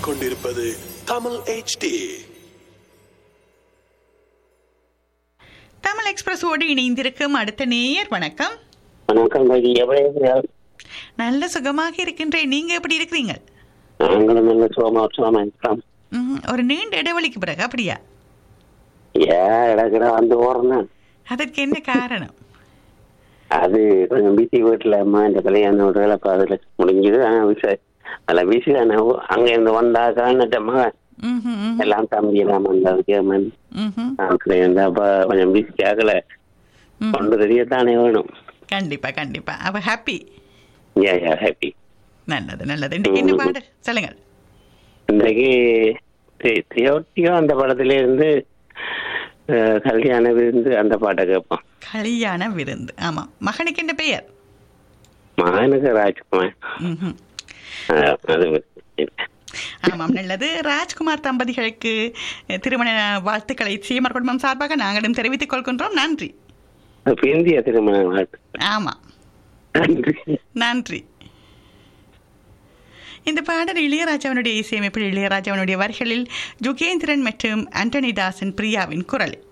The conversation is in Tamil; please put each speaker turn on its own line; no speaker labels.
கேட்டுக்கொண்டிருப்பது தமிழ் HD
தமிழ் எக்ஸ்பிரஸோடு இணைந்திருக்கும் அடுத்த நேயர் வணக்கம்
வணக்கம் பாஜி எப்படி இருக்கிறீர்கள்
நல்ல சுகமாக இருக்கின்றேன் நீங்க எப்படி இருக்கிறீங்க
நாங்களும் நல்ல சுகமா சுகமா இருக்கிறோம்
ம், ஒரு நீண்ட இடைவெளிக்கு பிறகு அப்படியா
ஏன் இடக்கிற வந்து ஓடுறேன்
அதற்கு என்ன காரணம்
அது கொஞ்சம் பிசி வீட்டுல அம்மா இந்த கல்யாண வீடுகள் அப்ப அதுல முடிஞ்சது ஆனா விச அதில் பிசி தானே அங்க இருந்து வந்தாக்கான்னுட்ட மகன்
ம்ஹும், ம்ஹும்,
எல்லாம் தம்பி எல்லாம் வந்தாங்க கேமன்
ம்ஹும்,
இருந்தா அப்ப கொஞ்சம் பிசி ஆகல
ம்.
கொண்டு தெரியத்தானே வேணும்
கண்டிப்பா கண்டிப்பா அவ ஹாப்பி
யா யா ஹாப்பி
நல்லது நல்லது இன்னைக்கு என்ன பாடு சொல்லுங்கள்
இன்றைக்கு தி- தியோட்டியோ அந்த படத்துல இருந்து அஹ், கல்யாண விருந்து அந்த பாட்டை கேட்போம்
கல்யாண விருந்து ஆமா மகனுக்கு என்ன பெயர்
மகனுக்கு ராஜ்குமார்
ம்ஹும்.
அஹ், அது
ஆமாம் நல்லது ராஜ்குமார் தம்பதிகளுக்கு அஹ், திருமண வாழ்த்துக்களை சீமர் குடும்பம் சார்பாக நாங்களும் தெரிவித்துக் கொள்கின்றோம் நன்றி
அப்ப இந்திய திருமண வாழ்த்து
ஆமா
நன்றி
நன்றி இந்த பாடல் இளையராஜாவினுடைய இசையமைப்பில் இளையராஜாவினுடைய வரிகளில் ஜுகேந்திரன் மற்றும் ஆண்டனி தாசன் பிரியாவின் குரல்